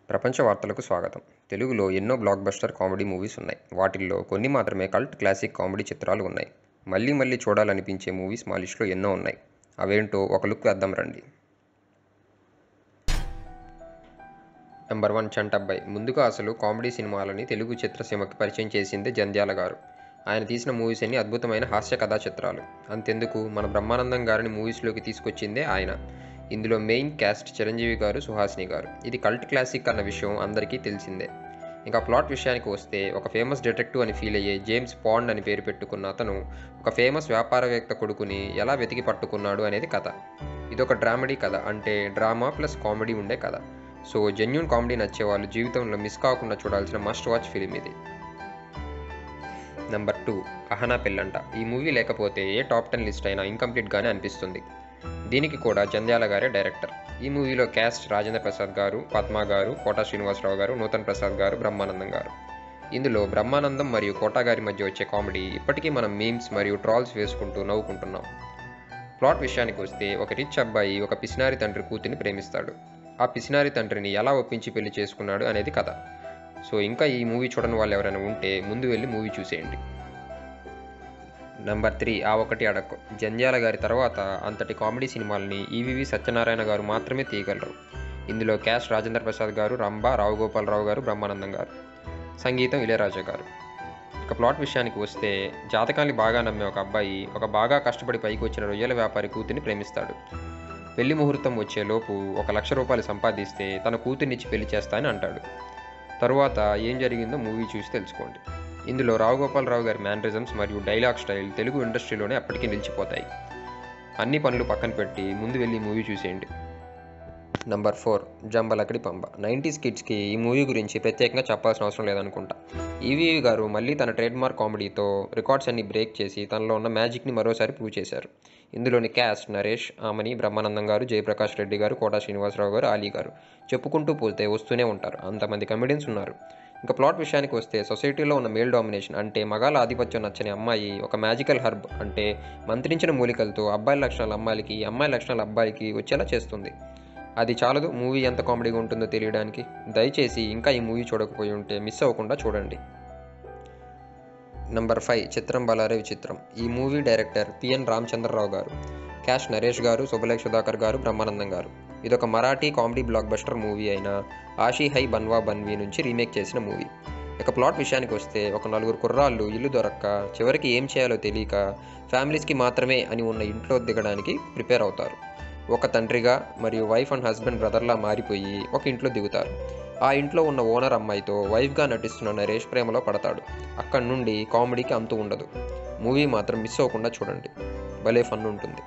ప్రపంచ వార్తలకు స్వాగతం తెలుగులో ఎన్నో బ్లాక్ బస్టర్ కామెడీ మూవీస్ ఉన్నాయి వాటిల్లో కొన్ని మాత్రమే కల్ట్ క్లాసిక్ కామెడీ చిత్రాలు ఉన్నాయి మళ్ళీ మళ్ళీ చూడాలనిపించే మూవీస్ మా లిస్టులో ఎన్నో ఉన్నాయి అవేంటో ఒక లుక్ వేద్దాం రండి నెంబర్ వన్ చంటబ్బాయి ముందుగా అసలు కామెడీ సినిమాలని తెలుగు చిత్రసీమకి పరిచయం చేసిందే జంధ్యాల గారు ఆయన తీసిన మూవీస్ అన్ని అద్భుతమైన హాస్య కథా చిత్రాలు అంతెందుకు మన బ్రహ్మానందం గారిని మూవీస్లోకి తీసుకొచ్చిందే ఆయన ఇందులో మెయిన్ క్యాస్ట్ చిరంజీవి గారు సుహాసిని గారు ఇది కల్ట్ క్లాసిక్ అన్న విషయం అందరికీ తెలిసిందే ఇంకా ప్లాట్ విషయానికి వస్తే ఒక ఫేమస్ డిటెక్టివ్ అని ఫీల్ అయ్యే జేమ్స్ పాండ్ అని పేరు పెట్టుకున్న అతను ఒక ఫేమస్ వ్యాపారవేత్త కొడుకుని ఎలా వెతికి పట్టుకున్నాడు అనేది కథ ఇదొక డ్రామడీ కథ అంటే డ్రామా ప్లస్ కామెడీ ఉండే కథ సో జెన్యున్ కామెడీ నచ్చే వాళ్ళు జీవితంలో మిస్ కాకుండా చూడాల్సిన మస్ట్ వాచ్ ఫిలిం ఇది నెంబర్ టూ అహనా పెళ్ళంట ఈ మూవీ లేకపోతే ఏ టాప్ టెన్ లిస్ట్ అయినా ఇంకంప్లీట్గానే అనిపిస్తుంది దీనికి కూడా జంధ్యాల గారే డైరెక్టర్ ఈ మూవీలో క్యాస్ట్ రాజేంద్ర ప్రసాద్ గారు పద్మ గారు కోటా శ్రీనివాసరావు గారు నూతన్ ప్రసాద్ గారు బ్రహ్మానందం గారు ఇందులో బ్రహ్మానందం మరియు కోటా గారి మధ్య వచ్చే కామెడీ ఇప్పటికీ మనం మీమ్స్ మరియు ట్రాల్స్ వేసుకుంటూ నవ్వుకుంటున్నాం ప్లాట్ విషయానికి వస్తే ఒక రిచ్ అబ్బాయి ఒక పిసినారి తండ్రి కూతుర్ని ప్రేమిస్తాడు ఆ పిసినారి తండ్రిని ఎలా ఒప్పించి పెళ్లి చేసుకున్నాడు అనేది కథ సో ఇంకా ఈ మూవీ చూడని వాళ్ళు ఎవరైనా ఉంటే ముందు వెళ్ళి మూవీ చూసేయండి నెంబర్ త్రీ ఆ ఒకటి అడక్కు జంధ్యాల గారి తర్వాత అంతటి కామెడీ సినిమాలని ఈవివి సత్యనారాయణ గారు మాత్రమే తీయగలరు ఇందులో క్యాష్ రాజేంద్ర ప్రసాద్ గారు రంభ రావు గోపాలరావు గారు బ్రహ్మానందం గారు సంగీతం ఇళయరాజా గారు ఇక ప్లాట్ విషయానికి వస్తే జాతకాన్ని బాగా నమ్మే ఒక అబ్బాయి ఒక బాగా కష్టపడి పైకి వచ్చిన రొయ్యల వ్యాపారి కూతుర్ని ప్రేమిస్తాడు పెళ్లి ముహూర్తం వచ్చేలోపు ఒక లక్ష రూపాయలు సంపాదిస్తే తన కూతుర్నిచ్చి పెళ్లి చేస్తా అని అంటాడు తరువాత ఏం జరిగిందో మూవీ చూసి తెలుసుకోండి ఇందులో రావు గోపాలరావు గారి మేనరిజమ్స్ మరియు డైలాగ్ స్టైల్ తెలుగు ఇండస్ట్రీలోనే అప్పటికీ నిలిచిపోతాయి అన్ని పనులు పక్కన పెట్టి ముందు వెళ్ళి మూవీ చూసేయండి number four Jambalakadi Pamba nineties కిడ్స్కి ఈ మూవీ గురించి ప్రత్యేకంగా చెప్పాల్సిన అవసరం లేదనుకుంటా ఈవీవి గారు మళ్ళీ తన ట్రేడ్ మార్క్ కామెడీతో రికార్డ్స్ అన్ని బ్రేక్ చేసి తనలో ఉన్న మ్యాజిక్ని మరోసారి ప్రూవ్ చేశారు ఇందులోని క్యాస్ట్ నరేష్ ఆమని బ్రహ్మానందం గారు జయప్రకాష్ రెడ్డి గారు కోటా శ్రీనివాసరావు గారు ఆలీ గారు చెప్పుకుంటూ పోతే వస్తూనే ఉంటారు అంతమంది కమెడియన్స్ ఉన్నారు ఇంకా ప్లాట్ విషయానికి వస్తే సొసైటీలో ఉన్న మేల్ డామినేషన్ అంటే మగాల ఆధిపత్యం నచ్చని అమ్మాయి ఒక మ్యాజికల్ హర్బ్ అంటే మంత్రించిన మూలికలతో అబ్బాయి లక్షణాల అమ్మాయిలకి అమ్మాయి లక్షణాల అబ్బాయికి వచ్చేలా చేస్తుంది అది చాలదు మూవీ ఎంత కామెడీగా ఉంటుందో తెలియడానికి దయచేసి ఇంకా ఈ మూవీ చూడకపోయి ఉంటే మిస్ అవ్వకుండా చూడండి నంబర్ ఫైవ్ చిత్రం బలారే విచిత్రం ఈ మూవీ డైరెక్టర్ పిఎన్ రామచంద్రరావు గారు క్యాష్ నరేష్ గారు శుభలేఖ్ సుధాకర్ గారు బ్రహ్మానందం గారు ఇదొక Marathi comedy blockbuster movie అయిన ఆషీ హై బన్వా బన్వీ నుంచి రీమేక్ చేసిన మూవీ ఇక ప్లాట్ విషయానికి వస్తే ఒక నలుగురు కుర్రాళ్ళు ఇల్లు దొరక్క చివరికి ఏం చేయాలో తెలియక ఫ్యామిలీస్కి మాత్రమే అని ఉన్న ఇంట్లో దిగడానికి ప్రిపేర్ అవుతారు ఒక తండ్రిగా మరియు వైఫ్ అండ్ హస్బెండ్ బ్రదర్లా మారిపోయి ఒక ఇంట్లో దిగుతారు ఆ ఇంట్లో ఉన్న ఓనర్ అమ్మాయితో వైఫ్గా నటిస్తున్న నరేష్ ప్రేమలో పడతాడు అక్కడి నుండి కామెడీకి అంతు ఉండదు మూవీ మాత్రం మిస్ అవ్వకుండా చూడండి భలే ఫన్ ఉంటుంది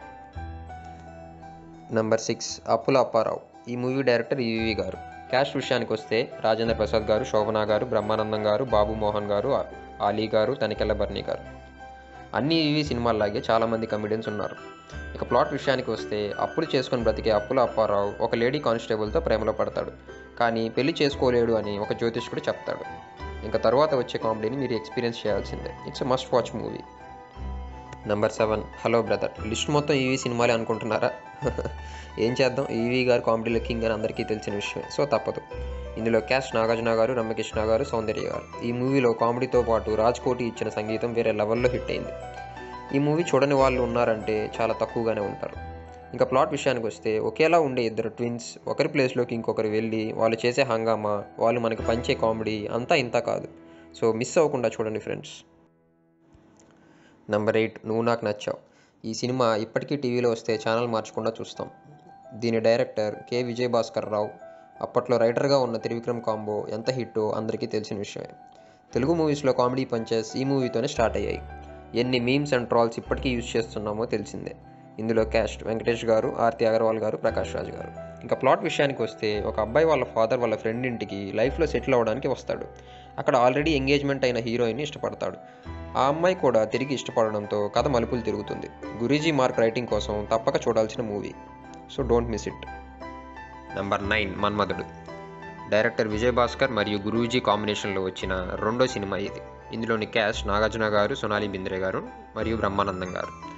నంబర్ సిక్స్ అప్పుల అప్పారావు ఈ మూవీ డైరెక్టర్ ఈవీవి గారు క్యాష్ విషయానికి వస్తే రాజేంద్ర ప్రసాద్ గారు శోభనా గారు బ్రహ్మానందం గారు బాబు మోహన్ గారు ఆలీ గారు తనికెళ్ళ బర్నీ గారు అన్ని ఈవీ సినిమాల్లాగే చాలామంది కమెడియన్స్ ఉన్నారు ఇక ప్లాట్ విషయానికి వస్తే అప్పులు చేసుకుని బ్రతికే అప్పుల అప్పారావు ఒక లేడీ కానిస్టేబుల్తో ప్రేమలో పడతాడు కానీ పెళ్లి చేసుకోలేడు అని ఒక జ్యోతిష్కుడు చెప్తాడు ఇంకా తర్వాత వచ్చే కామెడీని మీరు ఎక్స్పీరియన్స్ చేయాల్సిందే it's must watch movie number seven hello brother list మొత్తం ఈవీ సినిమాలే అనుకుంటున్నారా ఏం చేద్దాం ఈవీ గారు కామెడీలో కింగ్ అని అందరికీ తెలిసిన విషయమే సో తప్పదు ఇందులో క్యాష్ నాగార్జున గారు రమ్యకృష్ణ గారు సౌందర్య గారు ఈ మూవీలో కామెడీతో పాటు రాజ్ కోటి ఇచ్చిన సంగీతం వేరే లెవెల్లో హిట్ అయింది ఈ మూవీ చూడని వాళ్ళు ఉన్నారంటే చాలా తక్కువగానే ఉంటారు ఇంకా ప్లాట్ విషయానికి వస్తే ఒకేలా ఉండే ఇద్దరు ట్విన్స్ ఒకరి ప్లేస్లోకి ఇంకొకరు వెళ్ళి వాళ్ళు చేసే హంగామా వాళ్ళు మనకి పంచే కామెడీ అంతా ఇంత కాదు సో మిస్ అవ్వకుండా చూడండి ఫ్రెండ్స్ నెంబర్ ఎయిట్ నువ్వు నాకు నచ్చావు ఈ సినిమా ఇప్పటికీ టీవీలో వస్తే ఛానల్ మార్చకుండా చూస్తాం దీని డైరెక్టర్ కె విజయభాస్కర్ రావు అప్పట్లో రైటర్గా ఉన్న త్రివిక్రమ్ కాంబో ఎంత హిట్టో అందరికీ తెలిసిన విషయమే తెలుగు మూవీస్లో కామెడీ పంచెస్ ఈ మూవీతోనే స్టార్ట్ అయ్యాయి ఎన్ని మీమ్స్ అండ్ ట్రాల్స్ ఇప్పటికీ యూజ్ చేస్తున్నామో తెలిసిందే ఇందులో క్యాస్ట్ వెంకటేష్ గారు ఆర్తి అగర్వాల్ గారు ప్రకాష్ రాజ్ గారు ఇంకా ప్లాట్ విషయానికి వస్తే ఒక అబ్బాయి వాళ్ళ ఫాదర్ వాళ్ళ ఫ్రెండ్ ఇంటికి లైఫ్లో సెటిల్ అవ్వడానికి వస్తాడు అక్కడ ఆల్రెడీ ఎంగేజ్మెంట్ అయిన హీరోయిన్ని ఇష్టపడతాడు ఆ అమ్మాయి కూడా తిరిగి ఇష్టపడడంతో కథ మలుపులు తిరుగుతుంది గురీజీ మార్క్ రైటింగ్ కోసం తప్పక చూడాల్సిన movie so don't miss it number nine Manmadhudu director Vijay Bhaskar మరియు గురూజీ కాంబినేషన్లో వచ్చిన రెండో సినిమా ఇది ఇందులోని క్యాష్ నాగార్జున గారు సొనాలి బింద్రే గారు మరియు బ్రహ్మానందం గారు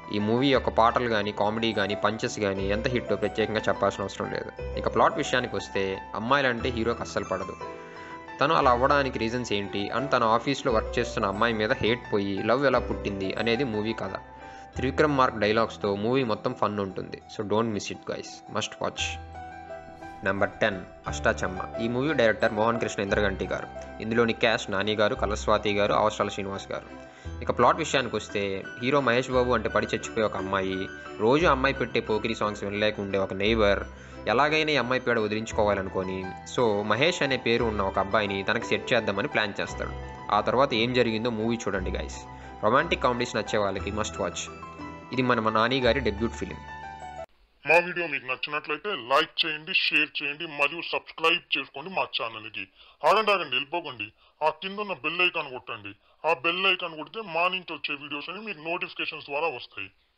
ఈ మూవీ యొక్క పాటలు కానీ కామెడీ కానీ పంచెస్ కానీ ఎంత హిట్ ప్రత్యేకంగా చెప్పాల్సిన అవసరం లేదు ఇక ప్లాట్ విషయానికి వస్తే అమ్మాయిలంటే హీరోకి అస్సలు పడదు తను అలా అవ్వడానికి రీజన్స్ ఏంటి అండ్ తన ఆఫీస్లో వర్క్ చేస్తున్న అమ్మాయి మీద హేట్ పోయి లవ్ ఎలా పుట్టింది అనేది మూవీ కథ త్రివిక్రమ్ మార్క్ డైలాగ్స్తో మూవీ మొత్తం ఫన్ ఉంటుంది so don't miss it guys must watch number ten Ashta Chamma ఈ మూవీ డైరెక్టర్ మోహన్ కృష్ణ ఇంద్రగంటి గారు ఇందులోని క్యాష్ నాని గారు కలస్వాతి గారు అవసరాల శ్రీనివాస్ గారు ఇక ప్లాట్ విషయానికి వస్తే హీరో మహేష్ బాబు అంటే పడి చచ్చిపోయే ఒక అమ్మాయి రోజు అమ్మాయి పెట్టే పోకిరి సాంగ్స్ వినలేక ఉండే ఒక నైబర్ ఎలాగైనా ఈ అమ్మాయి పేడ వదిలించుకోవాలనుకొని సో మహేష్ అనే పేరు ఉన్న ఒక అబ్బాయిని తనకి సెట్ చేద్దామని ప్లాన్ చేస్తాడు ఆ తర్వాత ఏం జరిగిందో మూవీ చూడండి గైస్ రొమాంటిక్ కామెడీస్ నచ్చే వాళ్ళకి మస్ట్ వాచ్ ఇది మన మా నాని గారి డెబ్యూట్ ఫిలిం మా వీడియో మీకు నచ్చినట్లయితే లైక్ చేయండి షేర్ చేయండి మరియు సబ్స్క్రైబ్ చేసుకోండి మా ఛానల్కి ఆగండి ఆగండి వెళ్ళిపోకండి ఆ కింద ఉన్న బెల్ ఐకాన్ కొట్టండి ఆ బెల్ ఐకాన్ కొడితే మా నుంచి వచ్చే వీడియోస్ అని మీకు నోటిఫికేషన్స్ ద్వారా వస్తాయి